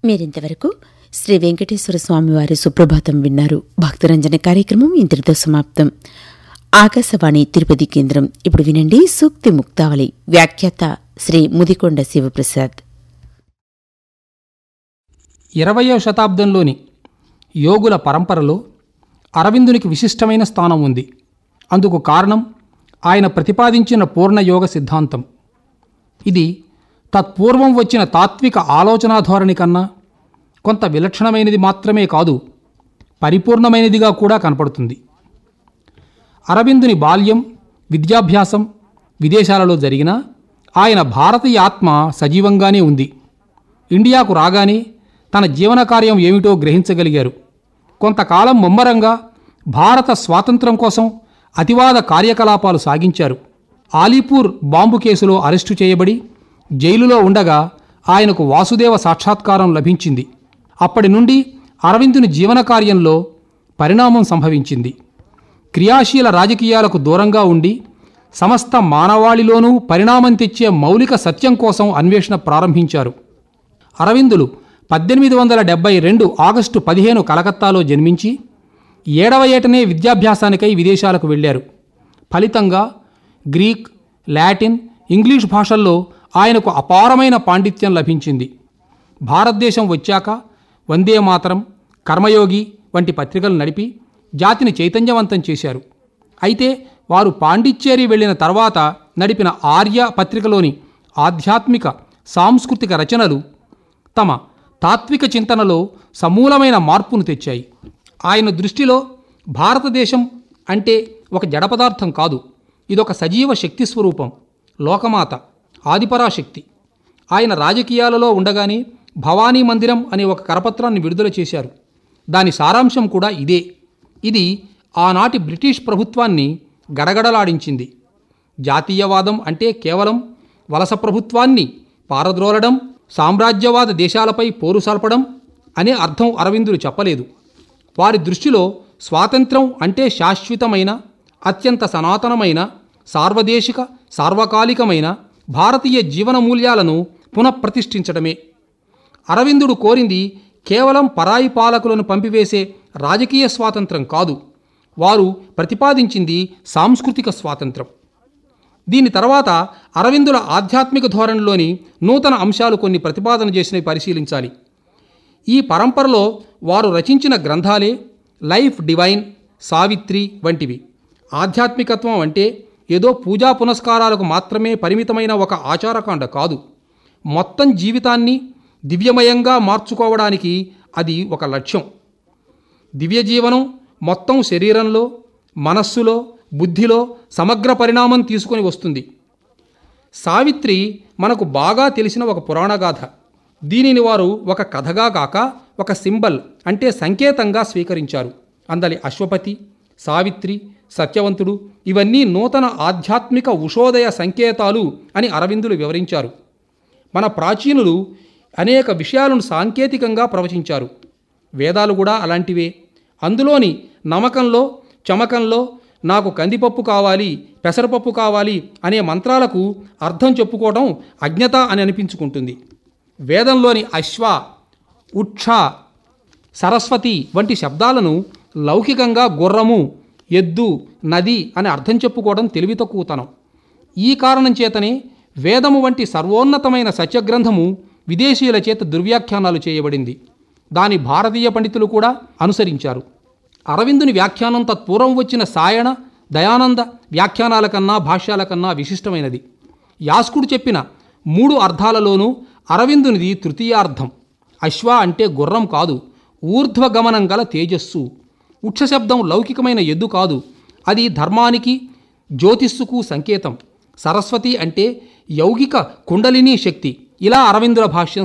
మీరింతవరకు శ్రీ వెంకటేశ్వర స్వామివారి సుప్రభాతం విన్నారు భక్తరంజన కార్యక్రమం ఇంతటితో సమాప్తం ఆకాశవాణి తిరుపతి కేంద్రం ఇప్పుడు వినండి సూక్తి ముక్తావళి వ్యాఖ్యాత శ్రీ ముదికొండ శివప్రసాద్ ఇరవయో శతాబ్దంలోని యోగుల పరంపరలో అరవిందునికి విశిష్టమైన స్థానం ఉంది అందుకు కారణం ఆయన ప్రతిపాదించిన పూర్ణ యోగ సిద్ధాంతం ఇది తత్పూర్వం వచ్చిన తాత్విక ఆలోచనా ధోరణి కన్నా కొంత విలక్షణమైనది మాత్రమే కాదు పరిపూర్ణమైనదిగా కూడా కనపడుతుంది అరవిందుని బాల్యం విద్యాభ్యాసం విదేశాలలో జరిగినా ఆయన భారతీయ ఆత్మ సజీవంగానే ఉంది ఇండియాకు రాగానే తన జీవన కార్యం ఏమిటో గ్రహించగలిగారు కొంతకాలం ముమ్మరంగా భారత స్వాతంత్రం కోసం అతివాద కార్యకలాపాలు సాగించారు ఆలీపూర్ బాంబు కేసులో అరెస్టు చేయబడి జైలులో ఉండగా ఆయనకు వాసుదేవ సాక్షాత్కారం లభించింది అప్పటి నుండి అరవిందుని జీవన కార్యంలో పరిణామం సంభవించింది క్రియాశీల రాజకీయాలకు దూరంగా ఉండి సమస్త మానవాళిలోనూ పరిణామం తెచ్చే మౌలిక సత్యం కోసం అన్వేషణ ప్రారంభించారు అరవిందులు పద్దెనిమిది వందల డెబ్బై రెండు ఆగస్టు పదిహేను కలకత్తాలో జన్మించి ఏడవ ఏటనే విద్యాభ్యాసానికై విదేశాలకు వెళ్ళారు ఫలితంగా గ్రీక్ లాటిన్ ఇంగ్లీష్ భాషల్లో ఆయనకు అపారమైన పాండిత్యం లభించింది భారతదేశం వచ్చాక వందే మాతరం కర్మయోగి వంటి పత్రికలు నడిపి జాతిని చైతన్యవంతం చేశారు అయితే వారు పాండిచ్చేరి వెళ్ళిన తర్వాత నడిపిన ఆర్య పత్రికలోని ఆధ్యాత్మిక సాంస్కృతిక రచనలు తమ తాత్విక చింతనలో సమూలమైన మార్పును తెచ్చాయి ఆయన దృష్టిలో భారతదేశం అంటే ఒక జడ పదార్థం కాదు ఇదొక సజీవ శక్తి స్వరూపం లోకమాత ఆదిపరాశక్తి ఆయన రాజకీయాలలో ఉండగానే భవానీ మందిరం అనే ఒక కరపత్రాన్ని విడుదల చేశారు దాని సారాంశం కూడా ఇదే ఇది ఆనాటి బ్రిటిష్ ప్రభుత్వాన్ని గడగడలాడించింది జాతీయవాదం అంటే కేవలం వలస ప్రభుత్వాన్ని పారద్రోలడం సామ్రాజ్యవాద దేశాలపై పోరు సల్పడం అనే అర్థం అరవిందులు చెప్పలేదు వారి దృష్టిలో స్వాతంత్రం అంటే శాశ్వతమైన అత్యంత సనాతనమైన సార్వదేశిక సార్వకాలికమైన భారతీయ జీవన మూల్యాలను పునఃప్రతిష్ఠించడమే అరవిందుడు కోరింది కేవలం పరాయి పాలకులను పంపివేసే రాజకీయ స్వాతంత్రం కాదు వారు ప్రతిపాదించింది సాంస్కృతిక స్వాతంత్రం దీని తర్వాత అరవిందుల ఆధ్యాత్మిక ధోరణిలోని నూతన అంశాలు కొన్ని ప్రతిపాదన చేసినవి పరిశీలించాలి ఈ పరంపరలో వారు రచించిన గ్రంథాలే లైఫ్ డివైన్ సావిత్రి వంటివి ఆధ్యాత్మికత్వం అంటే ఏదో పూజా పునస్కారాలకు మాత్రమే పరిమితమైన ఒక ఆచారకాండ కాదు మొత్తం జీవితాన్ని దివ్యమయంగా మార్చుకోవడానికి అది ఒక లక్ష్యం దివ్య జీవనం మొత్తం శరీరంలో మనస్సులో బుద్ధిలో సమగ్ర పరిణామం తీసుకొని వస్తుంది సావిత్రి మనకు బాగా తెలిసిన ఒక పురాణగాథ దీనిని వారు ఒక కథగా కాక ఒక సింబల్ అంటే సంకేతంగా స్వీకరించారు అందలి అశ్వపతి సావిత్రి సత్యవంతుడు ఇవన్నీ నూతన ఆధ్యాత్మిక ఉషోదయ సంకేతాలు అని అరవిందులు వివరించారు మన ప్రాచీనులు అనేక విషయాలను సాంకేతికంగా ప్రవచించారు వేదాలు కూడా అలాంటివే అందులోని నమ్మకంలో చమకంలో నాకు కందిపప్పు కావాలి పెసరపప్పు కావాలి అనే మంత్రాలకు అర్థం చెప్పుకోవడం అజ్ఞత అని అనిపించుకుంటుంది వేదంలోని అశ్వ ఉక్ష సరస్వతి వంటి శబ్దాలను లౌకికంగా గుర్రము ఎద్దు నది అని అర్థం చెప్పుకోవడం తెలివి తక్కువతనం ఈ కారణం చేతనే వేదము వంటి సర్వోన్నతమైన సత్యగ్రంథము విదేశీయుల చేత దుర్వ్యాఖ్యానాలు చేయబడింది దాని భారతీయ పండితులు కూడా అనుసరించారు అరవిందుని వ్యాఖ్యానం తత్పూర్వం వచ్చిన సాయణ దయానంద వ్యాఖ్యానాల కన్నా భాష్యాల కన్నా విశిష్టమైనది యాస్కుడు చెప్పిన మూడు అర్థాలలోనూ అరవిందునిది తృతీయార్థం అశ్వ అంటే గుర్రం కాదు ఊర్ధ్వగమనం గల తేజస్సు ఉక్షశబ్దం లౌకికమైన ఎద్దు కాదు అది ధర్మానికి జ్యోతిస్సుకు సంకేతం సరస్వతి అంటే యౌగిక కుండలిని శక్తి ఇలా అరవిందుల భాష్యం